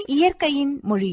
இயற்கையின் மொழி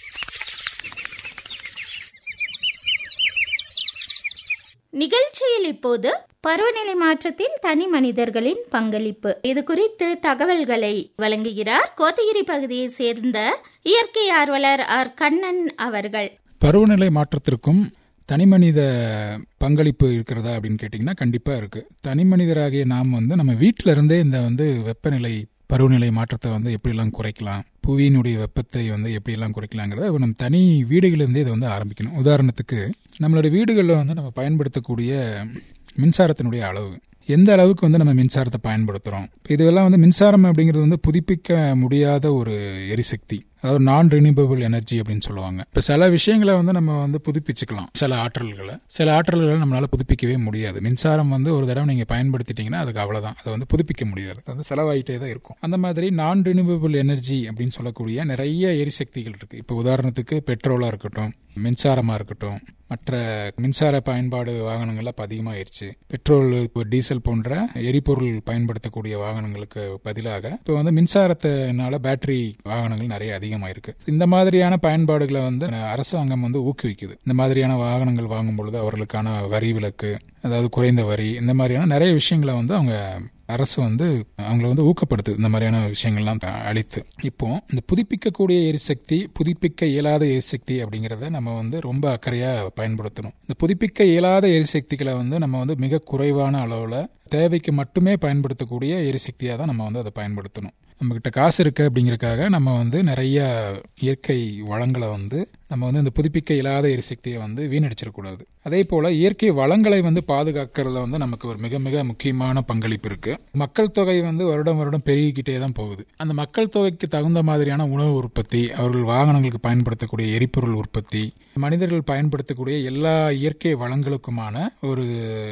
நிகழ்ச்சியில் இப்போது பருவநிலை மாற்றத்தில் தனி மனிதர்களின் பங்களிப்பு இது குறித்து தகவல்களை வழங்குகிறார் கோத்தகிரி பகுதியை சேர்ந்த இயற்கை ஆர்வலர் ஆர் கண்ணன் அவர்கள் பருவநிலை மாற்றத்திற்கும் தனிமனித பங்களிப்பு இருக்கிறதா அப்படின்னு கேட்டிங்கன்னா கண்டிப்பாக இருக்குது தனி மனிதராகிய நாம் வந்து நம்ம வீட்டில இருந்தே இந்த வந்து வெப்பநிலை பருவநிலை மாற்றத்தை வந்து எப்படிலாம் குறைக்கலாம் புவியினுடைய வெப்பத்தை வந்து எப்படியெல்லாம் குறைக்கலாங்கிறத நம்ம தனி வீடுகளிலிருந்தே இதை வந்து ஆரம்பிக்கணும் உதாரணத்துக்கு நம்மளுடைய வீடுகளில் வந்து நம்ம பயன்படுத்தக்கூடிய மின்சாரத்தினுடைய அளவு எந்த அளவுக்கு வந்து நம்ம மின்சாரத்தை பயன்படுத்துகிறோம் இதெல்லாம் வந்து மின்சாரம் அப்படிங்கிறது வந்து புதுப்பிக்க முடியாத ஒரு எரிசக்தி அதாவது நான் ரினியூவபிள் எனர்ஜி அப்படின்னு சொல்லுவாங்க இப்போ சில விஷயங்களை வந்து நம்ம வந்து புதுப்பிச்சுக்கலாம் சில ஆற்றல்களை சில ஆற்றல்களை நம்மளால புதுப்பிக்கவே முடியாது மின்சாரம் வந்து ஒரு தடவை நீங்க பயன்படுத்திட்டீங்கன்னா அதுக்கு அவ்வளவுதான் அதை வந்து புதுப்பிக்க முடியாது அது வந்து செலவாயிட்டே தான் இருக்கும் அந்த மாதிரி நான் ரினியூவபிள் எனர்ஜி அப்படின்னு சொல்லக்கூடிய நிறைய எரிசக்திகள் இருக்கு இப்போ உதாரணத்துக்கு பெட்ரோலா இருக்கட்டும் மின்சாரமா இருக்கட்டும் மற்ற மின்சார பயன்பாடு வாகனங்கள் இப்போ அதிகமாயிருச்சு பெட்ரோல் டீசல் போன்ற எரிபொருள் பயன்படுத்தக்கூடிய வாகனங்களுக்கு பதிலாக இப்போ வந்து மின்சாரத்தினால பேட்டரி வாகனங்கள் நிறைய அதிகமாயிருக்கு இந்த மாதிரியான பயன்பாடுகளை வந்து அரசாங்கம் வந்து ஊக்குவிக்குது இந்த மாதிரியான வாகனங்கள் வாங்கும் பொழுது அவர்களுக்கான வரி விலக்கு அதாவது குறைந்த வரி இந்த மாதிரியான நிறைய விஷயங்களை வந்து அவங்க அரசு வந்து அவங்கள வந்து ஊக்கப்படுத்துது இந்த மாதிரியான விஷயங்கள்லாம் அளித்து இப்போ இந்த புதுப்பிக்கக்கூடிய எரிசக்தி புதுப்பிக்க இயலாத எரிசக்தி அப்படிங்கிறத நம்ம வந்து ரொம்ப அக்கறையா பயன்படுத்தணும் இந்த புதுப்பிக்க இயலாத எரிசக்திகளை வந்து நம்ம வந்து மிக குறைவான அளவில் தேவைக்கு மட்டுமே பயன்படுத்தக்கூடிய எரிசக்தியாக தான் நம்ம வந்து அதை பயன்படுத்தணும் நம்மக்கிட்ட காசு இருக்கு அப்படிங்கறக்காக நம்ம வந்து நிறைய இயற்கை வளங்களை வந்து நம்ம வந்து இந்த புதுப்பிக்க இல்லாத எரிசக்தியை வந்து வீணடிச்சிடக்கூடாது அதே போல இயற்கை வளங்களை வந்து பாதுகாக்கிறதுல வந்து நமக்கு ஒரு மிக மிக முக்கியமான பங்களிப்பு இருக்கு மக்கள் தொகை வந்து வருடம் வருடம் பெருகிக்கிட்டே தான் போகுது அந்த மக்கள் தொகைக்கு தகுந்த மாதிரியான உணவு உற்பத்தி அவர்கள் வாகனங்களுக்கு பயன்படுத்தக்கூடிய எரிபொருள் உற்பத்தி மனிதர்கள் பயன்படுத்தக்கூடிய எல்லா இயற்கை வளங்களுக்குமான ஒரு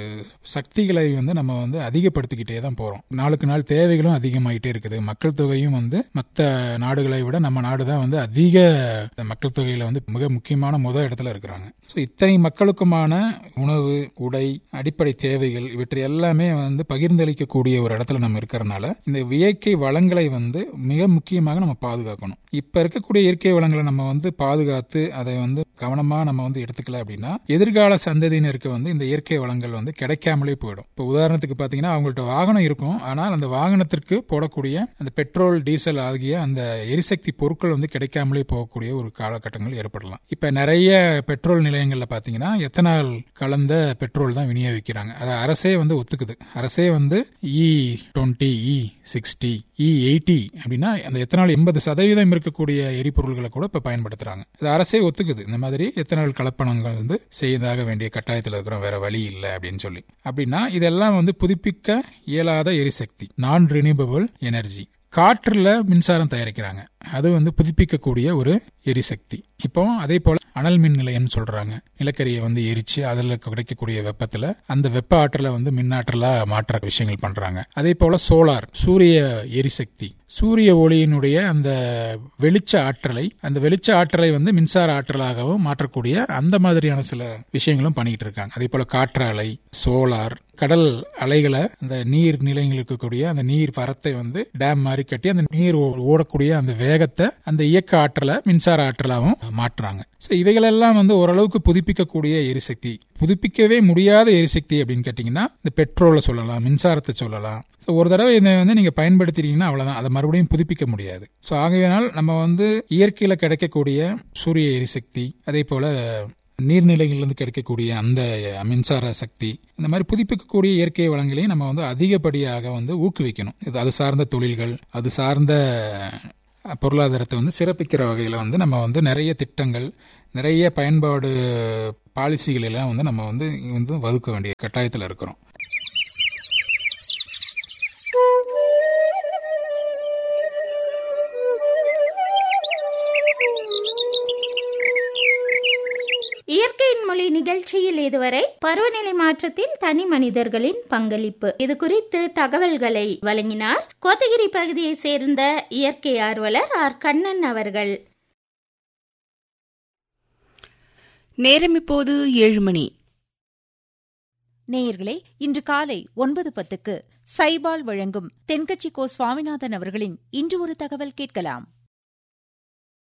சக்திகளை வந்து நம்ம வந்து அதிகப்படுத்திக்கிட்டே தான் போறோம் நாளுக்கு நாள் தேவைகளும் அதிகமாயிட்டே இருக்குது மக்கள் தொகையும் வந்து மற்ற நாடுகளை விட நம்ம நாடு தான் வந்து அதிக மக்கள் தொகையில வந்து மிக முக்கியமான முதல் இடத்துல இருக்கிறாங்க ஸோ இத்தனை மக்களுக்குமான உணவு உடை அடிப்படை தேவைகள் இவற்றை எல்லாமே வந்து பகிர்ந்தளிக்கக்கூடிய ஒரு இடத்துல நம்ம இருக்கிறனால இந்த இயற்கை வளங்களை வந்து மிக முக்கியமாக நம்ம பாதுகாக்கணும் இப்ப இருக்கக்கூடிய இயற்கை வளங்களை நம்ம வந்து பாதுகாத்து அதை வந்து கவனமா நம்ம வந்து எடுத்துக்கல அப்படின்னா எதிர்கால சந்ததியினருக்கு வந்து இந்த இயற்கை வளங்கள் வந்து கிடைக்காமலே போயிடும் இப்போ உதாரணத்துக்கு பாத்தீங்கன்னா அவங்கள்ட்ட வாகனம் இருக்கும் ஆனால் அந்த வாகனத்திற்கு போடக்கூடிய அந்த பெட்ரோல் டீசல் ஆகிய அந்த எரிசக்தி பொருட்கள் வந்து கிடைக்காமலே போகக்கூடிய ஒரு காலகட்டங்கள் ஏற்படலாம் இப்ப நிறைய பெட்ரோல் நிலையங்கள்ல பாத்தீங்கன்னா எத்தனால் கலந்த பெட்ரோல் தான் விநியோகிக்கிறாங்க அதை அரசே வந்து ஒத்துக்குது அரசே வந்து E twenty E sixty E eighty அப்படின்னா அந்த எத்தனால் எண்பது சதவீதம் இருக்கக்கூடிய எரிபொருள்களை கூட இப்ப பயன்படுத்துறாங்க இது அரசே ஒத்துக்குது இந்த மாதிரி எத்தனால் கலப்பணங்கள் வந்து செய்தாக வேண்டிய கட்டாயத்தில் இருக்கிறோம் வேற வழி இல்லை அப்படின்னு சொல்லி அப்படின்னா இதெல்லாம் வந்து புதுப்பிக்க இயலாத எரிசக்தி நான் ரினியூவபிள் எனர்ஜி காற்றுல மின்சாரம் தயாரிக்கிறாங்க அது வந்து புதுப்பிக்கக்கூடிய ஒரு எரிசக்தி இப்போ அதே போல அனல் மின் நிலையம்னு சொல்றாங்க நிலக்கரியை வந்து எரிச்சு அதுல கிடைக்கக்கூடிய வெப்பத்துல அந்த வெப்ப ஆற்றலை வந்து மின்னாற்றலா மாற்ற விஷயங்கள் பண்றாங்க அதே போல சோலார் சூரிய எரிசக்தி சூரிய ஒளியினுடைய அந்த வெளிச்ச ஆற்றலை அந்த வெளிச்ச ஆற்றலை வந்து மின்சார ஆற்றலாகவும் மாற்றக்கூடிய அந்த மாதிரியான சில விஷயங்களும் பண்ணிக்கிட்டு இருக்காங்க அதே போல காற்றாலை சோலார் கடல் அலைகளை அந்த நீர் நிலையங்கள் இருக்கக்கூடிய அந்த நீர் வரத்தை வந்து டேம் மாதிரி கட்டி அந்த நீர் ஓடக்கூடிய அந்த வேகத்தை அந்த இயக்க ஆற்றலை மின்சார ஆற்றலாகவும் மாற்றுறாங்க ஸோ இவைகளெல்லாம் வந்து ஓரளவுக்கு புதுப்பிக்கக்கூடிய எரிசக்தி புதுப்பிக்கவே முடியாத எரிசக்தி அப்படின்னு கேட்டீங்கன்னா இந்த பெட்ரோலை சொல்லலாம் மின்சாரத்தை சொல்லலாம் ஸோ ஒரு தடவை இதை வந்து நீங்க பயன்படுத்திட்டீங்கன்னா அவ்வளவுதான் அதை மறுபடியும் புதுப்பிக்க முடியாது ஸோ ஆகையினால் நம்ம வந்து இயற்கையில கிடைக்கக்கூடிய சூரிய எரிசக்தி அதே போல நீர்நிலைகளிலிருந்து கிடைக்கக்கூடிய அந்த மின்சார சக்தி இந்த மாதிரி புதுப்பிக்கக்கூடிய இயற்கை வளங்களையும் நம்ம வந்து அதிகப்படியாக வந்து ஊக்குவிக்கணும் இது அது சார்ந்த தொழில்கள் அது சார்ந்த பொருளாதாரத்தை வந்து சிறப்பிக்கிற வகையில் வந்து நம்ம வந்து நிறைய திட்டங்கள் நிறைய பயன்பாடு பாலிசிகள் எல்லாம் வந்து நம்ம வந்து வந்து வகுக்க வேண்டிய கட்டாயத்தில் இருக்கிறோம் இயற்கையின் மொழி நிகழ்ச்சியில் இதுவரை பருவநிலை மாற்றத்தில் தனி மனிதர்களின் பங்களிப்பு இது குறித்து தகவல்களை வழங்கினார் கோத்தகிரி பகுதியை சேர்ந்த இயற்கை ஆர்வலர் ஆர் கண்ணன் அவர்கள் நேரம் இப்போது ஏழு மணி நேயர்களே இன்று காலை ஒன்பது பத்துக்கு சைபால் வழங்கும் தென்கட்சி கோ சுவாமிநாதன் அவர்களின் இன்று ஒரு தகவல் கேட்கலாம்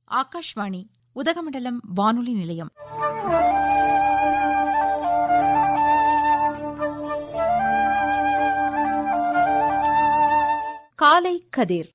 ஆகாஷ்வாணி உதகமண்டலம் வானொலி நிலையம் காலை கதிர்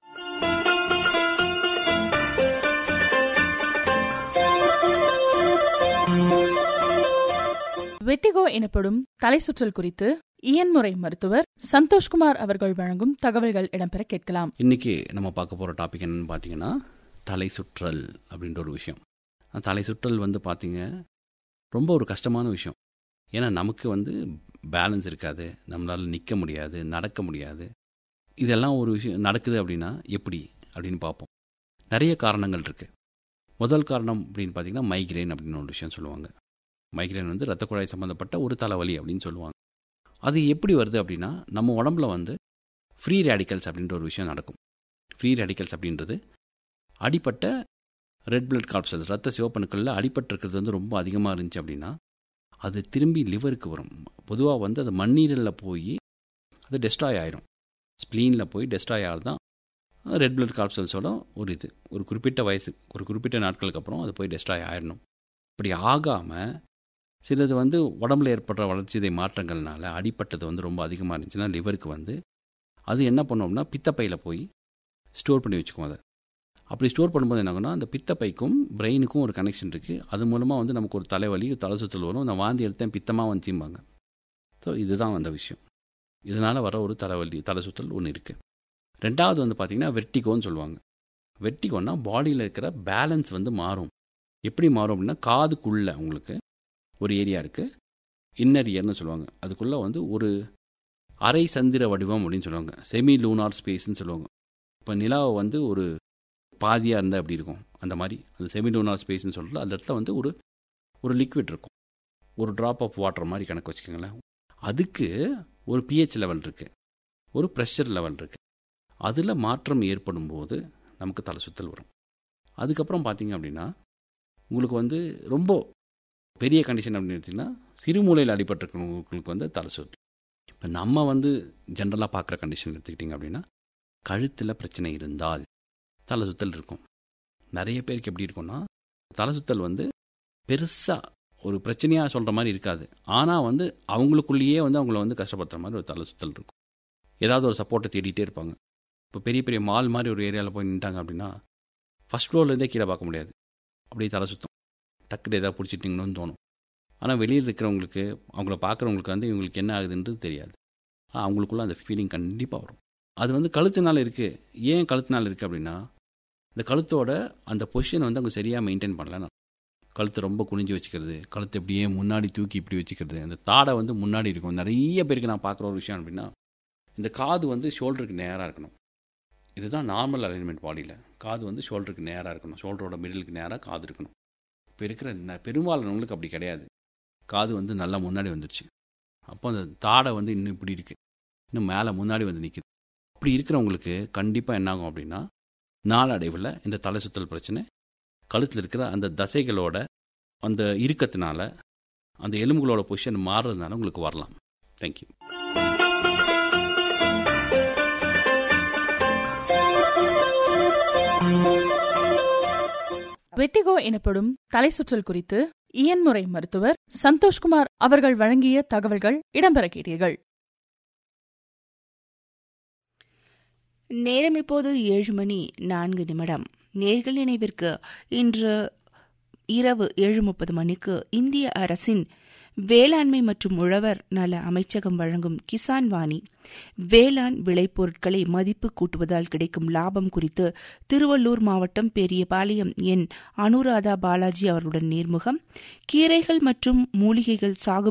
வெட்டிகோ எனப்படும் தலை சுற்றல் குறித்து இயன்முறை மருத்துவர் சந்தோஷ்குமார் அவர்கள் வழங்கும் தகவல்கள் இடம்பெற கேட்கலாம் இன்னைக்கு நம்ம பார்க்க போகிற டாபிக் என்னன்னு பார்த்தீங்கன்னா தலை சுற்றல் அப்படின்ற ஒரு விஷயம் அந்த தலை சுற்றல் வந்து பார்த்தீங்க ரொம்ப ஒரு கஷ்டமான விஷயம் ஏன்னா நமக்கு வந்து பேலன்ஸ் இருக்காது நம்மளால் நிற்க முடியாது நடக்க முடியாது இதெல்லாம் ஒரு விஷயம் நடக்குது அப்படின்னா எப்படி அப்படின்னு பார்ப்போம் நிறைய காரணங்கள் இருக்குது முதல் காரணம் அப்படின்னு பார்த்தீங்கன்னா மைக்ரேன் அப்படின்னு ஒரு விஷயம் சொல்லுவாங்க மைக்ரேன் வந்து ரத்த குழாய் சம்மந்தப்பட்ட ஒரு தலைவலி அப்படின்னு சொல்லுவாங்க அது எப்படி வருது அப்படின்னா நம்ம உடம்புல வந்து ஃப்ரீ ரேடிக்கல்ஸ் அப்படின்ற ஒரு விஷயம் நடக்கும் ஃப்ரீ ரேடிக்கல்ஸ் அப்படின்றது அடிப்பட்ட ரெட் பிளட் கார்ப்சல்ஸ் ரத்த சிவப்பணுக்களில் அடிபட்டிருக்கிறது வந்து ரொம்ப அதிகமாக இருந்துச்சு அப்படின்னா அது திரும்பி லிவருக்கு வரும் பொதுவாக வந்து அது மண்ணீரலில் போய் அது டெஸ்ட்ராய் ஆயிரும் ஸ்ப்ளீனில் போய் டெஸ்ட்ராய் ஆகிறது தான் ரெட் பிளட் கார்ப்சல்ஸோட ஒரு இது ஒரு குறிப்பிட்ட வயசு ஒரு குறிப்பிட்ட நாட்களுக்கு அப்புறம் அது போய் டெஸ்ட்ராய் ஆயிடணும் இப்படி ஆகாமல் சிலது வந்து உடம்புல ஏற்படுற வளர்ச்சிதை மாற்றங்கள்னால அடிப்பட்டது வந்து ரொம்ப அதிகமாக இருந்துச்சுன்னா லிவருக்கு வந்து அது என்ன பண்ணோம்னா பித்தப்பையில் போய் ஸ்டோர் பண்ணி வச்சுக்குவோம் அதை அப்படி ஸ்டோர் பண்ணும்போது என்ன ஆகும்னா அந்த பித்தப்பைக்கும் பிரெயினுக்கும் ஒரு கனெக்ஷன் இருக்குது அது மூலமாக வந்து நமக்கு ஒரு தலைவலி தலை சுற்றல் வரும் நான் வாந்தி எடுத்தேன் பித்தமாக வந்துச்சும்பாங்க ஸோ இதுதான் அந்த விஷயம் இதனால் வர ஒரு தலைவலி தலை சுற்றல் ஒன்று இருக்குது ரெண்டாவது வந்து பார்த்திங்கன்னா வெர்டிகோன்னு சொல்லுவாங்க வெர்டிகோன்னா பாடியில் இருக்கிற பேலன்ஸ் வந்து மாறும் எப்படி மாறும் அப்படின்னா காதுக்குள்ளே உங்களுக்கு ஒரு ஏரியா இருக்குது இன்னர் இயர்னு சொல்லுவாங்க அதுக்குள்ளே வந்து ஒரு அரை சந்திர வடிவம் அப்படின்னு சொல்லுவாங்க செமி லூனார் ஸ்பேஸ்ன்னு சொல்லுவாங்க இப்போ நிலாவை வந்து ஒரு பாதியாக இருந்தால் எப்படி இருக்கும் அந்த மாதிரி அந்த செமி லூனார் ஸ்பேஸ்ன்னு சொல்கிறது அந்த இடத்துல வந்து ஒரு ஒரு லிக்விட் இருக்கும் ஒரு ட்ராப் ஆஃப் வாட்டர் மாதிரி கணக்கு வச்சுக்கோங்களேன் அதுக்கு ஒரு பிஹெச் லெவல் இருக்குது ஒரு ப்ரெஷர் லெவல் இருக்குது அதில் மாற்றம் ஏற்படும் போது நமக்கு தலை சுத்தல் வரும் அதுக்கப்புறம் பார்த்தீங்க அப்படின்னா உங்களுக்கு வந்து ரொம்ப பெரிய கண்டிஷன் அப்படின்னு எடுத்திங்கன்னா சிறுமூலையில் அடிபட்டிருக்கிறவங்களுக்கு வந்து தலை சுத்தல் இப்போ நம்ம வந்து ஜென்ரலாக பார்க்குற கண்டிஷன் எடுத்துக்கிட்டிங்க அப்படின்னா கழுத்தில் பிரச்சனை இருந்தால் தலை சுத்தல் இருக்கும் நிறைய பேருக்கு எப்படி இருக்கும்னா தலை சுத்தல் வந்து பெருசாக ஒரு பிரச்சனையாக சொல்கிற மாதிரி இருக்காது ஆனால் வந்து அவங்களுக்குள்ளேயே வந்து அவங்கள வந்து கஷ்டப்படுத்துகிற மாதிரி ஒரு தலை சுத்தல் இருக்கும் ஏதாவது ஒரு சப்போர்ட்டை தேடிட்டே இருப்பாங்க இப்போ பெரிய பெரிய மால் மாதிரி ஒரு ஏரியாவில் போய் நின்ட்டாங்க அப்படின்னா ஃபஸ்ட் ஃப்ளோர்லேருந்தே கீழே பார்க்க முடியாது அப்படியே தலை சுத்தம் டக்குனு எதாவது பிடிச்சிட்டிங்கன்னு தோணும் ஆனால் வெளியில் இருக்கிறவங்களுக்கு அவங்கள பார்க்குறவங்களுக்கு வந்து இவங்களுக்கு என்ன ஆகுதுன்றது தெரியாது அவங்களுக்குள்ள அந்த ஃபீலிங் கண்டிப்பாக வரும் அது வந்து கழுத்துனால இருக்குது ஏன் கழுத்துனால இருக்குது அப்படின்னா இந்த கழுத்தோட அந்த பொசிஷனை வந்து அவங்க சரியாக மெயின்டைன் பண்ணலன்னு கழுத்து ரொம்ப குனிஞ்சு வச்சுக்கிறது கழுத்து எப்படியே முன்னாடி தூக்கி இப்படி வச்சுக்கிறது அந்த தாடை வந்து முன்னாடி இருக்கும் நிறைய பேருக்கு நான் பார்க்குற ஒரு விஷயம் அப்படின்னா இந்த காது வந்து ஷோல்டருக்கு நேராக இருக்கணும் இதுதான் நார்மல் அலைன்மெண்ட் பாடியில் காது வந்து ஷோல்டருக்கு நேராக இருக்கணும் ஷோல்டரோட மிடிலுக்கு நேராக காது இருக்கணும் இப்போ இருக்கிற பெரும்பாலானவங்களுக்கு அப்படி கிடையாது காது வந்து நல்லா முன்னாடி வந்துடுச்சு அப்போ அந்த தாடை வந்து இன்னும் இப்படி இருக்குது இன்னும் மேலே முன்னாடி வந்து நிற்கிது அப்படி இருக்கிறவங்களுக்கு கண்டிப்பாக என்னாகும் அப்படின்னா நாளடைவில் இந்த தலை சுத்தல் பிரச்சனை கழுத்தில் இருக்கிற அந்த தசைகளோட அந்த இறுக்கத்தினால அந்த எலும்புகளோட பொசிஷன் மாறுறதுனால உங்களுக்கு வரலாம் தேங்க்யூ வெட்டிகோ எனப்படும் தலை சுற்றல் குறித்து இயன்முறை மருத்துவர் சந்தோஷ்குமார் அவர்கள் வழங்கிய தகவல்கள் இடம்பெற கேட்டீர்கள் நேரம் இப்போது ஏழு மணி நான்கு நிமிடம் நேர்கள் நினைவிற்கு இன்று இரவு ஏழு முப்பது மணிக்கு இந்திய அரசின் வேளாண்மை மற்றும் உழவர் நல அமைச்சகம் வழங்கும் கிசான் வாணி வேளாண் விளைபொருட்களை மதிப்பு கூட்டுவதால் கிடைக்கும் லாபம் குறித்து திருவள்ளூர் மாவட்டம் பெரியபாளையம் என் அனுராதா பாலாஜி அவர்களுடன் நேர்முகம் கீரைகள் மற்றும் மூலிகைகள் சாகுபடி